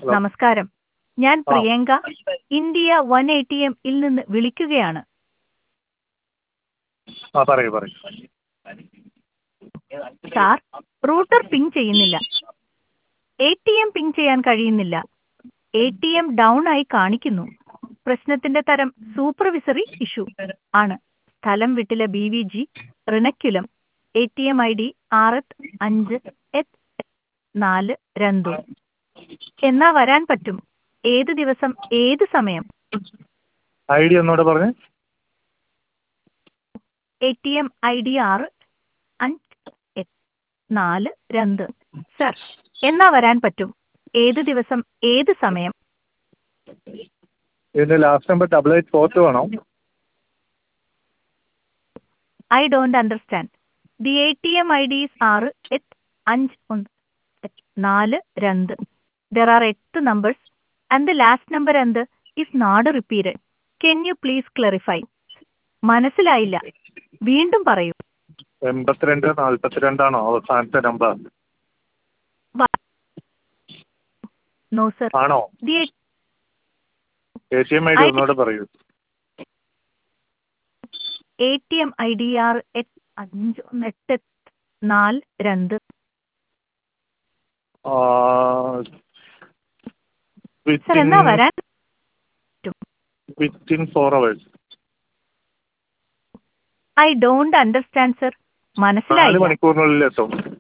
നമസ്കാരം ഞാൻ ആ. Priyanka India one A T എമ്മിൽ നിന്ന് വിളിക്കുകയാണ് ആ പറയൂ പറയൂ സാർ റൂട്ടർ പിങ് ചെയ്യുന്നില്ല എ ടി എം പിങ് ചെയ്യാൻ കഴിയുന്നില്ല എ ടി എം ഡൗൺ ആയി കാണിക്കുന്നു പ്രശ്നത്തിന്റെ തരം സൂപ്പർവിസറി ഇഷ്യൂ ആണ് സ്ഥലം വിട്ടിലെ ബി വി ജി റിണക്യുലം A T M I D ആറ് അഞ്ച് എട്ട് നാല് രണ്ട് എന്നാ വരാൻ പറ്റും ഏത് ദിവസം ഏത് സമയം ഐ ഡി ഒന്നുകൂടെ പറഞ്ഞേ A T M I D ആറ് അഞ്ച് എട്ട് നാല് രണ്ട് സർ എന്നാ വരാൻ പറ്റും ഏത് ദിവസം ഏത് സമയം ഇതിൻ്റെ last number double eight four two ആണോ I don't understand the A T M I D ആറ് എട്ട് അഞ്ച് ഒന്ന് എട്ട് നാല് രണ്ട് there are eight numbers and the last number എന്ത് is not repeated can you please clarify മനസ്സിലായില്ല വീണ്ടും പറയൂ എൺപത്തിരണ്ട് നാൽപ്പത്തിരണ്ടാണോ അവസാനത്തെ നമ്പർ നോ സർ ആണോ the A T M I D I- ഒന്നുകൂടെ പറയൂ A T M I D ആറ് എട്ട് അഞ്ച് ഒന്ന് എട്ട് നാല് രണ്ട് സർ എന്നാ വരാൻ within four hours I don't understand sir നാല് മനസ്സിലായില്ല മണിക്കൂറിനുള്ളിൽ എത്തും